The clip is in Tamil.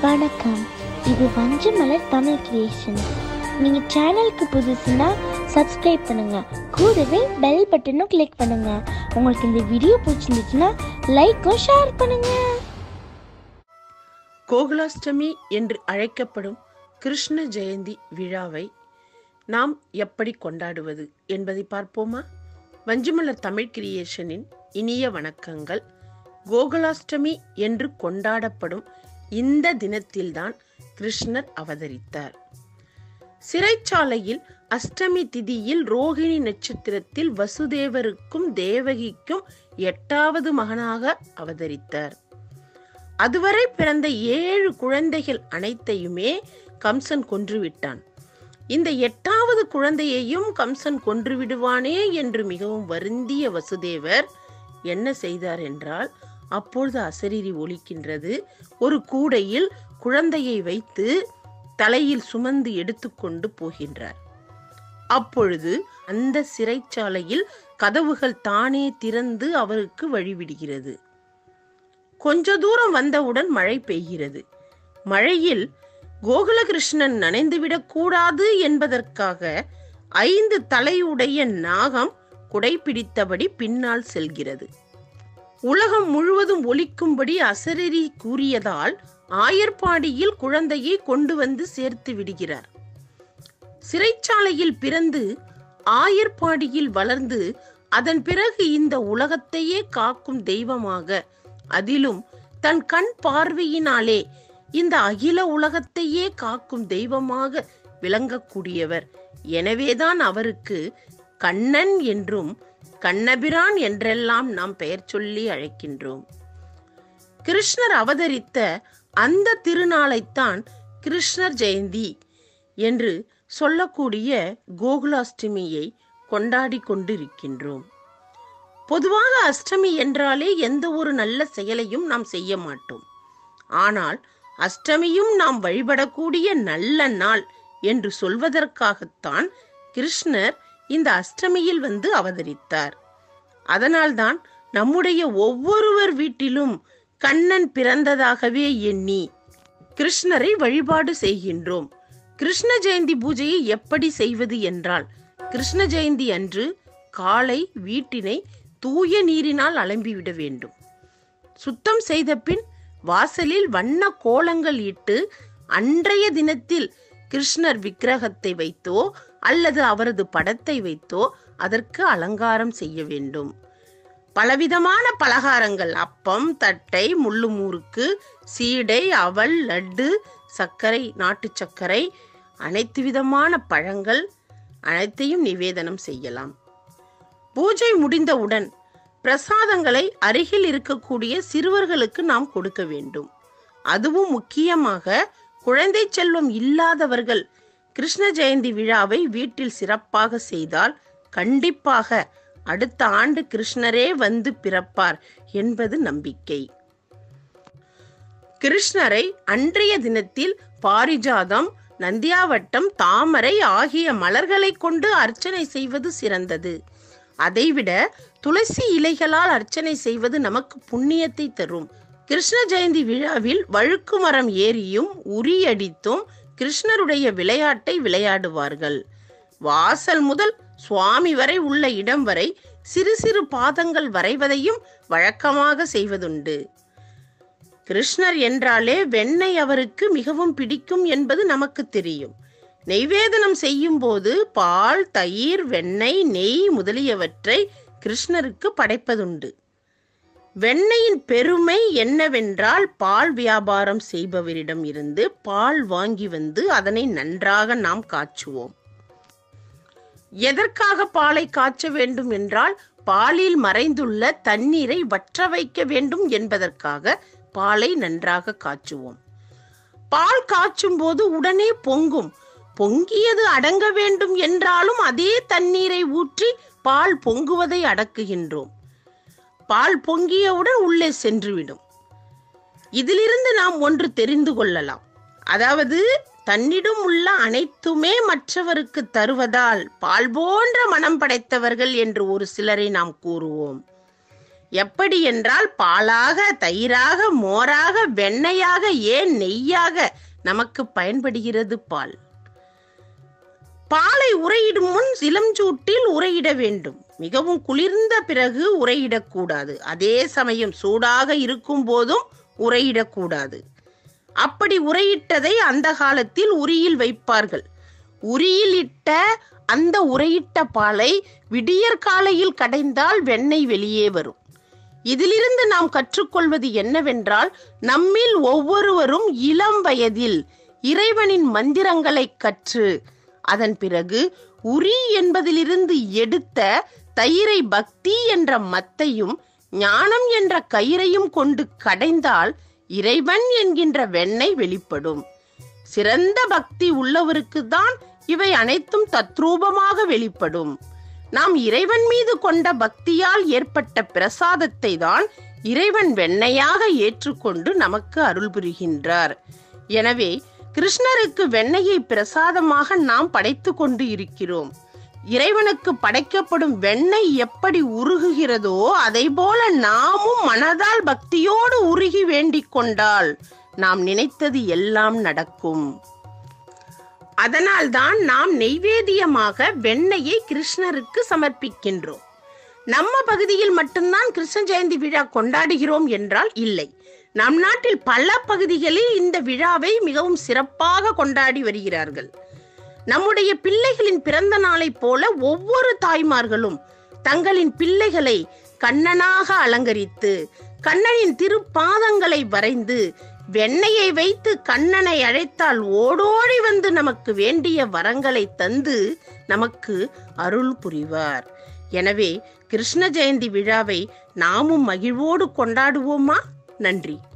வணக்கம் இது வஞ்சமலர் தமிழ் கிரியேஷன் நீங்க சேனலுக்கு புதுசுன்னா சப்ஸ்கிரைப் பண்ணுங்க கூடவே பெல் பட்டனும் கிளிக் பண்ணுங்க உங்களுக்கு இந்த வீடியோ பிடிச்சிருந்துச்சுன்னா லைக்கும் ஷேர் பண்ணுங்க கோகுலாஷ்டமி என்று அழைக்கப்படும் கிருஷ்ண ஜெயந்தி விழாவை நாம் எப்படி கொண்டாடுவது என்பதை பார்ப்போமா வஞ்சிமலர் தமிழ் கிரியேஷனின் இனிய வணக்கங்கள் கோகுலாஷ்டமி என்று கொண்டாடப்படும் இந்த தினத்தில்தான் கிருஷ்ணர் அவதரித்தார் சிறைச்சாலையில் அஷ்டமி திதியில் ரோகிணி நட்சத்திரத்தில் வசுதேவருக்கும் தேவகிக்கும் எட்டாவது மகனாக அவதரித்தார் அதுவரை பிறந்த ஏழு குழந்தைகள் அனைத்தையுமே கம்சன் கொன்றுவிட்டான் இந்த எட்டாவது குழந்தையையும் கம்சன் கொன்று விடுவானே என்று மிகவும் வருந்திய வசுதேவர் என்ன செய்தார் என்றால் அப்பொழுது அசரீரி ஒலிக்கின்றது ஒரு கூடையில் குழந்தையை வைத்து தலையில் சுமந்து எடுத்துக்கொண்டு போகின்றார் அப்பொழுது அந்த சிறைச்சாலையில் கதவுகள் தானே திறந்து அவருக்கு வழிவிடுகிறது கொஞ்ச தூரம் வந்தவுடன் மழை பெய்கிறது மழையில் கோகுலகிருஷ்ணன் நனைந்துவிடக் கூடாது என்பதற்காக ஐந்து தலையுடைய நாகம் குடைபிடித்தபடி பின்னால் செல்கிறது உலகம் முழுவதும் ஒலிக்கும்படி அசரரி கூறியதால் ஆயர்பாடியில் குழந்தையை கொண்டு வந்து சேர்த்து விடுகிறார் சிறைச்சாலையில் பிறந்து ஆயர்பாடியில் வளர்ந்து அதன் பிறகு இந்த உலகத்தையே காக்கும் தெய்வமாக அதிலும் தன் கண் பார்வையினாலே இந்த அகில உலகத்தையே காக்கும் தெய்வமாக விளங்கக்கூடியவர் எனவேதான் அவருக்கு கண்ணன் என்றும் கண்ணபிரான் என்றெல்லாம் நாம் பெயர் சொல்லி அழைக்கின்றோம் கிருஷ்ணர் அவதரித்த அந்த திருநாளைத்தான் கிருஷ்ணர் ஜெயந்தி என்று சொல்லக்கூடிய கோகுலாஷ்டமியை கொண்டாடி கொண்டிருக்கின்றோம் பொதுவாக அஷ்டமி என்றாலே எந்த ஒரு நல்ல செயலையும் நாம் செய்ய மாட்டோம் ஆனால் அஷ்டமியும் நாம் வழிபடக்கூடிய நல்ல நாள் என்று சொல்வதற்காகத்தான் கிருஷ்ணர் இந்த அஷ்டமியில் வந்து அவதரித்தார் அதனால்தான் நம்முடைய ஒவ்வொருவர் வீட்டிலும் கண்ணன் பிறந்ததாகவே எண்ணி கிருஷ்ணரை வழிபாடு செய்கின்றோம் கிருஷ்ண ஜெயந்தி பூஜையை எப்படி செய்வது என்றால் கிருஷ்ண ஜெயந்தி அன்று காலை வீட்டினை தூய நீரினால் அலம்பிவிட வேண்டும் சுத்தம் செய்த பின் வாசலில் வண்ண கோலங்கள் இட்டு அன்றைய தினத்தில் கிருஷ்ணர் விக்கிரகத்தை வைத்தோ அல்லது அவரது படத்தை வைத்தோ அதற்கு அலங்காரம் செய்ய வேண்டும் பலவிதமான பலகாரங்கள் அப்பம் தட்டை முள்ளுமுறுக்கு சீடை அவல் லட்டு சர்க்கரை நாட்டு சர்க்கரை அனைத்து விதமான பழங்கள் அனைத்தையும் நிவேதனம் செய்யலாம் பூஜை முடிந்தவுடன் பிரசாதங்களை அருகில் இருக்கக்கூடிய சிறுவர்களுக்கு நாம் கொடுக்க வேண்டும் அதுவும் முக்கியமாக குழந்தை செல்வம் இல்லாதவர்கள் கிருஷ்ண ஜெயந்தி விழாவை வீட்டில் சிறப்பாக செய்தால் கண்டிப்பாக அடுத்த ஆண்டு கிருஷ்ணரே வந்து பிறப்பார் என்பது நம்பிக்கை கிருஷ்ணரை அன்றைய தினத்தில் பாரிஜாதம் நந்தியாவட்டம் தாமரை ஆகிய மலர்களை கொண்டு அர்ச்சனை செய்வது சிறந்தது அதைவிட துளசி இலைகளால் அர்ச்சனை செய்வது நமக்கு புண்ணியத்தை தரும் கிருஷ்ண ஜெயந்தி விழாவில் வழுக்கு மரம் ஏறியும் உரியடித்தும் கிருஷ்ணருடைய விளையாட்டை விளையாடுவார்கள் வாசல் முதல் சுவாமி வரை உள்ள இடம் வரை சிறு சிறு பாதங்கள் வரைவதையும் வழக்கமாக செய்வதுண்டு கிருஷ்ணர் என்றாலே வெண்ணெய் அவருக்கு மிகவும் பிடிக்கும் என்பது நமக்கு தெரியும் நெய்வேதனம் செய்யும் போது பால் தயிர் வெண்ணெய் நெய் முதலியவற்றை கிருஷ்ணருக்கு படைப்பதுண்டு வெண்ணெயின் பெருமை என்னவென்றால் பால் வியாபாரம் செய்பவரிடம் இருந்து பால் வாங்கி வந்து அதனை நன்றாக நாம் காய்ச்சுவோம் எதற்காக பாலை காய்ச்ச வேண்டும் என்றால் பாலில் மறைந்துள்ள தண்ணீரை வற்ற வைக்க வேண்டும் என்பதற்காக பாலை நன்றாக காய்ச்சுவோம் பால் காய்ச்சும் போது உடனே பொங்கும் பொங்கியது அடங்க வேண்டும் என்றாலும் அதே தண்ணீரை ஊற்றி பால் பொங்குவதை அடக்குகின்றோம் பால் பொங்கியவுடன் உள்ளே சென்றுவிடும் இதிலிருந்து நாம் ஒன்று தெரிந்து கொள்ளலாம் அதாவது தன்னிடம் உள்ள அனைத்துமே மற்றவருக்கு தருவதால் பால் போன்ற மனம் படைத்தவர்கள் என்று ஒரு சிலரை நாம் கூறுவோம் எப்படி என்றால் பாலாக தயிராக மோராக வெண்ணெயாக ஏன் நெய்யாக நமக்கு பயன்படுகிறது பால் பாலை உரையிடும் முன் இளஞ்சூட்டில் உரையிட வேண்டும் மிகவும் குளிர்ந்த பிறகு உரையிடக்கூடாது அதே சமயம் சூடாக இருக்கும் போதும் உரையிடக்கூடாது அப்படி உரையிட்டதை அந்த காலத்தில் உரியில் வைப்பார்கள் உரியில் இட்ட அந்த உரையிட்ட பாலை விடியற் காலையில் கடைந்தால் வெண்ணெய் வெளியே வரும் இதிலிருந்து நாம் கற்றுக்கொள்வது என்னவென்றால் நம்மில் ஒவ்வொருவரும் இளம் வயதில் இறைவனின் மந்திரங்களை கற்று அதன் பிறகு உரி என்பதிலிருந்து எடுத்த தயிரை பக்தி என்ற மத்தையும் ஞானம் என்ற கயிறையும் கொண்டு கடைந்தால் இறைவன் என்கின்ற வெண்ணெய் வெளிப்படும் சிறந்த பக்தி உள்ளவருக்கு தான் இவை அனைத்தும் தத்ரூபமாக வெளிப்படும் நாம் இறைவன் மீது கொண்ட பக்தியால் ஏற்பட்ட பிரசாதத்தை தான் இறைவன் வெண்ணையாக ஏற்றுக்கொண்டு நமக்கு அருள் புரிகின்றார் எனவே கிருஷ்ணருக்கு வெண்ணெயை பிரசாதமாக நாம் படைத்து கொண்டு இருக்கிறோம் இறைவனுக்கு படைக்கப்படும் வெண்ணெய் எப்படி உருகுகிறதோ அதை போல நாமும் மனதால் பக்தியோடு உருகி வேண்டிக் கொண்டால் நாம் நினைத்தது எல்லாம் நடக்கும் அதனால்தான் நாம் நெய்வேத்தியமாக வெண்ணெயை கிருஷ்ணருக்கு சமர்ப்பிக்கின்றோம் நம்ம பகுதியில் மட்டும்தான் கிருஷ்ண ஜெயந்தி விழா கொண்டாடுகிறோம் என்றால் இல்லை நம் நாட்டில் பல பகுதிகளில் இந்த விழாவை மிகவும் சிறப்பாக கொண்டாடி வருகிறார்கள் நம்முடைய பிள்ளைகளின் பிறந்த நாளைப் போல ஒவ்வொரு தாய்மார்களும் தங்களின் பிள்ளைகளை கண்ணனாக அலங்கரித்து கண்ணனின் திருப்பாதங்களை வரைந்து வெண்ணெயை வைத்து கண்ணனை அழைத்தால் ஓடோடி வந்து நமக்கு வேண்டிய வரங்களை தந்து நமக்கு அருள் புரிவார் எனவே கிருஷ்ண ஜெயந்தி விழாவை நாமும் மகிழ்வோடு கொண்டாடுவோமா நன்றி